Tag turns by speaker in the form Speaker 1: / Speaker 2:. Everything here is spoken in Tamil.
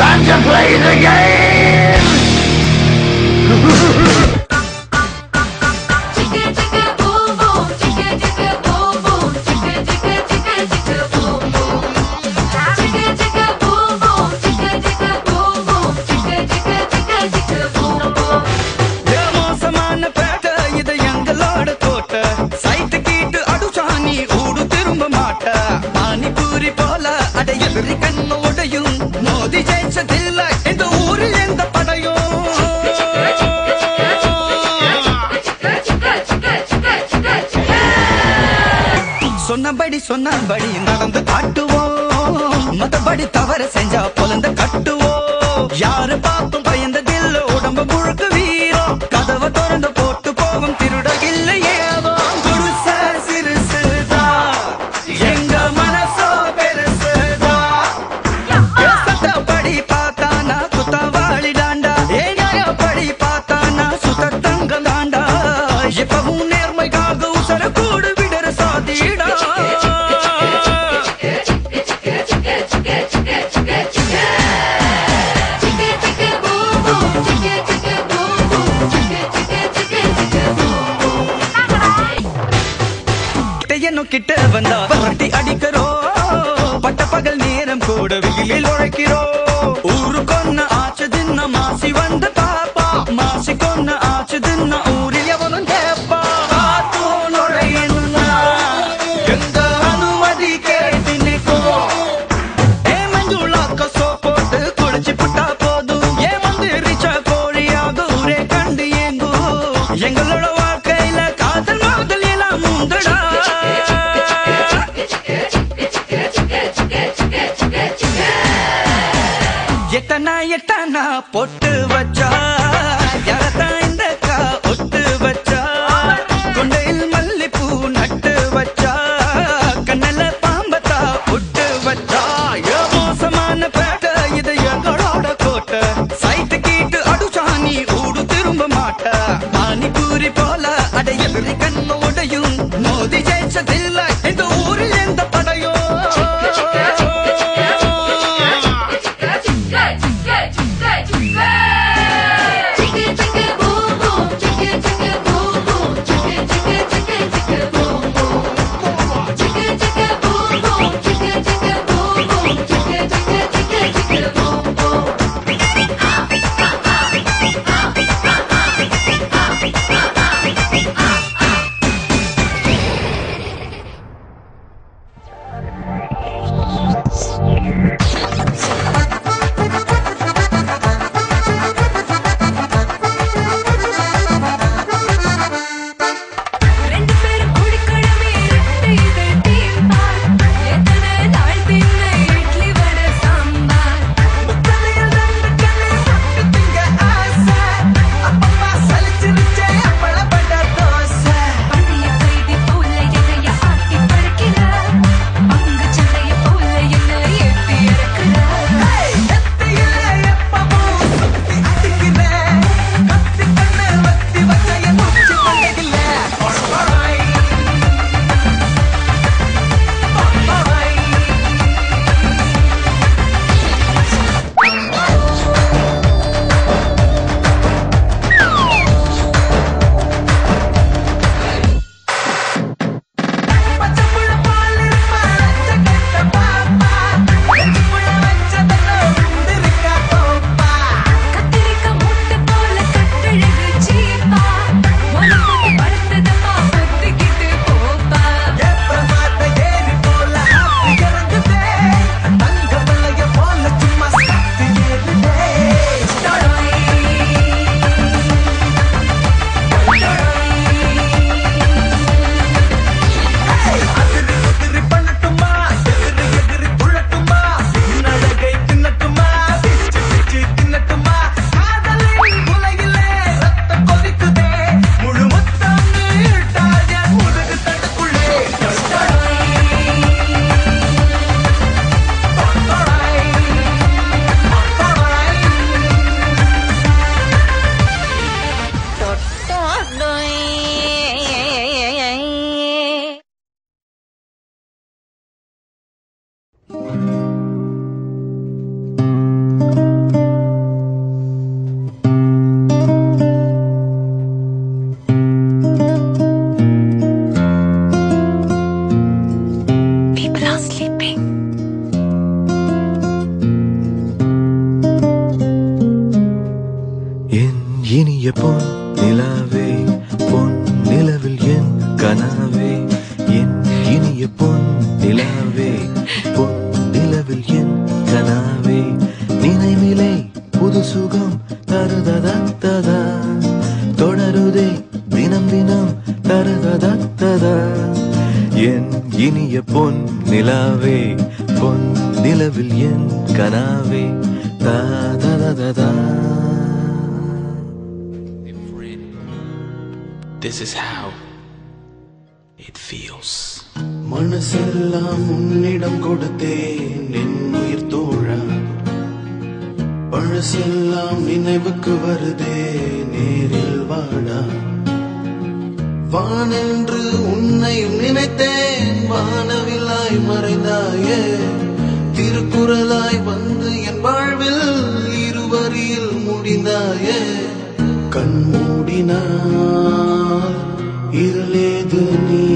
Speaker 1: Time to play the game!
Speaker 2: Chicka chicka boom boom, chicka chicka boom boom, chicka chicka chicka chicka boom boom. Chicka chicka boom boom, chicka chicka boom boom, chicka chicka chicka chicka boom boom.
Speaker 3: ஏ மோசமான பேட்ட இது எங்களோட கோட்டை சைட்டு கீட்டு அடிச்சானி ஊடு திரும்ப மாட்ட பானிபூரி போல அடை எதிரி கண்ணு உடையும் மோதி ஜெயிச்சதில்ல இந்த ஊரில் எந்த படையும் சொன்னபடி சொன்னபடி நடந்து காட்டுவோம் மத்தபடி தவறு செஞ்சா பொலந்து கட்டுவோம் யாரு பார்த்தும் பயந்ததில்ல உடம்பு முழுக்க வீரம் கதவை திறந்து போட்டு போகும் திருட இல்லையே குருச சிறுசுதான் எங்க மனசோ பெருசுதான் சட்டப்படி பார்த்தானா குத்தவாளி டாண்டா ஏ நியாயப்படி பார்த்தானா சுத்த தங்கம் தாண்டா எப்பவும் நேர்மைக்காக உசர கூடு விடுற சாதிடா
Speaker 2: Chicka chicka boom boom, chicka chicka boom boom, chicka chicka chicka chicka boom boom.
Speaker 3: கிட்டையனும் கிட்ட வந்தா வரட்டி அடிக்கிறோம் பட்ட பகல் நேரம் கூட வெயிலில் உழைக்கிறோம் ஊரு கொன்ன ஆச்சதுன்னா மாசி வந்து பாப்பா மாசி கொன்ன ஆச்சதுன்னா ஊரில் எவனும் கேப்பா காத்தும் நுழையணும்னா எங்க அனுமதி கேட்டு நிற்கும் ஏ மஞ்சுளாக்க சோப்போட்டு குளிச்சு புட்டா போதும் ஏ மந்திரிச்ச கோழியாக ஊரே கண்டு ஏங்கும் எங்களோட வாழ்க்கையில காதல் மாதல் எல்லாம் முந்தடா எட்டனா எட்டனா பொட்டு வச்சா யாரத்தான் இந்த கா ஒட்டு வச்சா கொண்டையில் மல்லிப்பூ நட்டு வச்சா கண்ணல பாம்பத்தா ஒட்டு வச்சா ஏ மோசமான பேட்ட இது எங்களோட கோட்டை சைட்டு கீட்டு அடிச்சானி ஊடு திரும்ப மாட்ட பானிபூரி போல அடை எதிரி கண்ணு உடையும் மோதி ஜெயிச்சதில்லை இந்த ஊரில் எந்த படையும்
Speaker 2: Chicka chicka boom boom, chicka chicka boom boom, chicka chicka chicka chicka boom boom. Chicka chicka boom boom, chicka chicka boom boom, chicka chicka chicka chicka boom boom.
Speaker 4: ரெண்டு பேரும் குடிக்கணுமே ரெட்டை இதழ் தீர்ப்பார் எத்தனை நாள் தின்ன இட்லி வடை சாம்பார்
Speaker 3: முத்தலையில் ரெண்டு கண்ணு சாப்பிட்டு திங்க ஆசை. அப்பப்பா சலிச்சிருச்சே அப்பளப்பட்ட தோசை.
Speaker 4: பந்தய கைதி போல என்னைய ஆட்டி பறக்கிறார் பங்கு சந்தைய போல என்ன ஏத்தி
Speaker 5: இனிய பொன் நிலாவே பொன் நிலவில் என் கனாவே என் இனிய பொன் நிலாவே பொன் நிலவில் என் கனாவே நினைவிலே புது சுகம் தருததா ததா தொடருதே தினம் தினம் தருததா ததா என் இனிய பொன் நிலாவே பொன் நிலவில் என் கனாவே தா ததா ததா
Speaker 6: This is how it feels.
Speaker 7: மனசெல்லாம் உன்னிடம் கொடுத்தேன் என் உயிர் தோழா பழசெல்லாம் நினைவுக்கு வருதே நேரில் வாடா வானென்று உன்னையும் நினைத்தேன் வானவில்லாய் மறைந்தாயே திருக்குறளாய் வந்து என் வாழ்வில் இருவரில் முடிந்தாயே கண் மூடினால் இருளேது நீ